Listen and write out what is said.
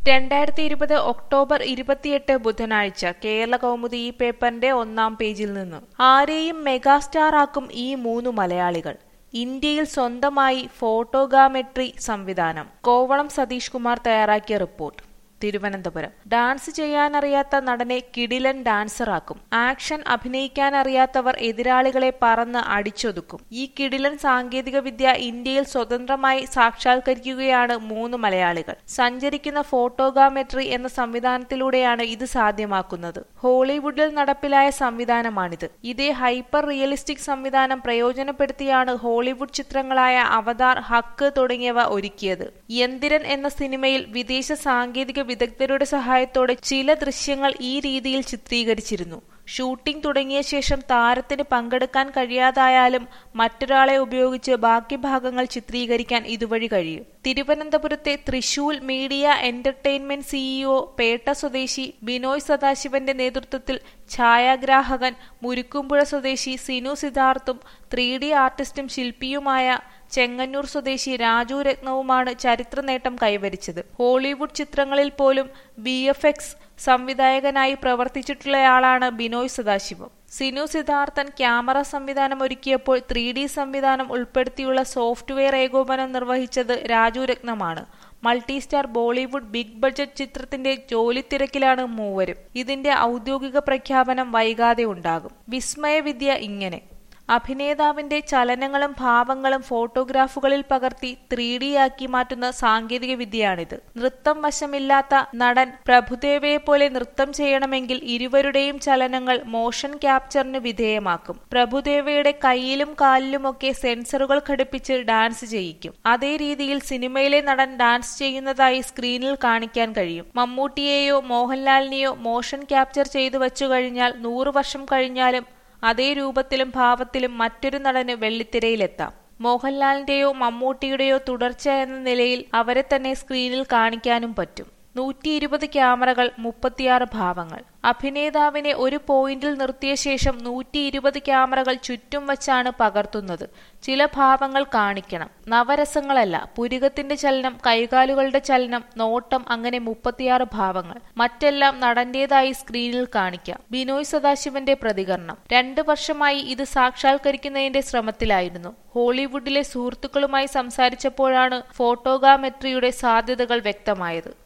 രണ്ടായിരത്തി ഇരുപത് ഒക്ടോബർ ഇരുപത്തിയെട്ട് ബുധനാഴ്ച കേരള കൗമുദി ഈ പേപ്പറിന്റെ ഒന്നാം പേജിൽ നിന്ന് ആരെയും മെഗാസ്റ്റാർ ആക്കും ഈ മൂന്ന് മലയാളികൾ ഇന്ത്യയിൽ സ്വന്തമായി ഫോട്ടോഗാമെട്രി സംവിധാനം കോവളം സതീഷ് കുമാർ തയ്യാറാക്കിയ റിപ്പോർട്ട് തിരുവനന്തപുരം ഡാൻസ് ചെയ്യാനറിയാത്ത നടനെ കിടിലൻ ഡാൻസറാക്കും ആക്ഷൻ അഭിനയിക്കാനറിയാത്തവർ എതിരാളികളെ പറന്ന് അടിച്ചൊതുക്കും ഈ കിടിലൻ സാങ്കേതിക വിദ്യ ഇന്ത്യയിൽ സ്വതന്ത്രമായി സാക്ഷാത്കരിക്കുകയാണ് മൂന്ന് മലയാളികൾ സഞ്ചരിക്കുന്ന ഫോട്ടോഗാമെട്രി എന്ന സംവിധാനത്തിലൂടെയാണ് ഇത് സാധ്യമാക്കുന്നത് ഹോളിവുഡിൽ നടപ്പിലായ സംവിധാനമാണിത് ഇതേ ഹൈപ്പർ റിയലിസ്റ്റിക് സംവിധാനം പ്രയോജനപ്പെടുത്തിയാണ് ഹോളിവുഡ് ചിത്രങ്ങളായ അവതാർ ഹക്ക് തുടങ്ങിയവ ഒരുക്കിയത് യന്തിരൻ എന്ന സിനിമയിൽ വിദേശ സാങ്കേതിക വിദഗ്ധരുടെ സഹായത്തോടെ ചില ദൃശ്യങ്ങൾ ഈ രീതിയിൽ ചിത്രീകരിച്ചിരുന്നു ഷൂട്ടിംഗ് തുടങ്ങിയ ശേഷം താരത്തിന് പങ്കെടുക്കാൻ കഴിയാതായാലും മറ്റൊരാളെ ഉപയോഗിച്ച് ബാക്കി ഭാഗങ്ങൾ ചിത്രീകരിക്കാൻ ഇതുവഴി കഴിയും തിരുവനന്തപുരത്തെ Trishul media entertainment CEO Pettah സ്വദേശി ബിനോയ് സദാശിവന്റെ നേതൃത്വത്തിൽ ഛായാഗ്രാഹകൻ മുരുക്കുംപുഴ സ്വദേശി സിനു സിദ്ധാർത്ഥും ത്രീ ഡി ആർട്ടിസ്റ്റും ശില്പിയുമായ ചെങ്ങന്നൂർ സ്വദേശി രാജു രത്നവുമാണ് ചരിത്ര നേട്ടം കൈവരിച്ചത് ഹോളിവുഡ് ചിത്രങ്ങളിൽ പോലും ബി എഫ് എക്സ് സംവിധായകനായി പ്രവർത്തിച്ചിട്ടുള്ളയാളാണ് ബിനോയ് സദാശിവം സിനു സിദ്ധാർത്ഥൻ ക്യാമറ സംവിധാനം ഒരുക്കിയപ്പോൾ ത്രീ ഡി സംവിധാനം ഉൾപ്പെടുത്തിയുള്ള സോഫ്റ്റ്വെയർ ഏകോപനം നിർവഹിച്ചത് രാജു രത്നമാണ് multi star Bollywood big budget ചിത്രത്തിന്റെ ജോലിത്തിരക്കിലാണ് മൂവരും ഇതിന്റെ ഔദ്യോഗിക പ്രഖ്യാപനം വൈകാതെ ഉണ്ടാകും വിസ്മയവിദ്യ ഇങ്ങനെ അഭിനേതാവിന്റെ ചലനങ്ങളും ഭാവങ്ങളും ഫോട്ടോഗ്രാഫുകളിൽ പകർത്തി ത്രീ ഡി ആക്കി മാറ്റുന്ന സാങ്കേതിക വിദ്യയാണിത് നൃത്തം വശമില്ലാത്ത നടൻ പ്രഭുദേവയെ പോലെ നൃത്തം ചെയ്യണമെങ്കിൽ ഇരുവരുടെയും ചലനങ്ങൾ മോഷൻ ക്യാപ്ചറിന് വിധേയമാക്കും പ്രഭുദേവയുടെ കൈയിലും കാലിലുമൊക്കെ സെൻസറുകൾ ഘടിപ്പിച്ച് ഡാൻസ് ചെയ്യിക്കും അതേ രീതിയിൽ സിനിമയിലെ നടൻ ഡാൻസ് ചെയ്യുന്നതായി സ്ക്രീനിൽ കാണിക്കാൻ കഴിയും മമ്മൂട്ടിയെയോ മോഹൻലാലിനെയോ മോഷൻ ക്യാപ്ചർ ചെയ്തു വച്ചു കഴിഞ്ഞാൽ നൂറു വർഷം കഴിഞ്ഞാലും അതേ രൂപത്തിലും ഭാവത്തിലും മറ്റൊരു നടന് വെള്ളിത്തിരയിലെത്താം മോഹൻലാലിന്റെയോ മമ്മൂട്ടിയുടെയോ തുടർച്ച എന്ന നിലയിൽ അവരെ തന്നെ സ്ക്രീനിൽ കാണിക്കാനും പറ്റും നൂറ്റി ഇരുപത് ക്യാമറകൾ മുപ്പത്തിയാറ് ഭാവങ്ങൾ അഭിനേതാവിനെ ഒരു പോയിന്റിൽ നിർത്തിയ ശേഷം നൂറ്റി ഇരുപത് ക്യാമറകൾ ചുറ്റും വച്ചാണ് പകർത്തുന്നത് ചില ഭാവങ്ങൾ കാണിക്കണം നവരസങ്ങളല്ല പുരികത്തിന്റെ ചലനം കൈകാലുകളുടെ ചലനം നോട്ടം അങ്ങനെ മുപ്പത്തിയാറ് ഭാവങ്ങൾ മറ്റെല്ലാം നടന്റേതായി സ്ക്രീനിൽ കാണിക്കാം ബിനോയ് സദാശിവന്റെ പ്രതികരണം രണ്ട് വർഷമായി ഇത് സാക്ഷാത്കരിക്കുന്നതിന്റെ ശ്രമത്തിലായിരുന്നു ഹോളിവുഡിലെ സുഹൃത്തുക്കളുമായി സംസാരിച്ചപ്പോഴാണ് ഫോട്ടോഗാമെട്രിയുടെ സാധ്യതകൾ വ്യക്തമായത്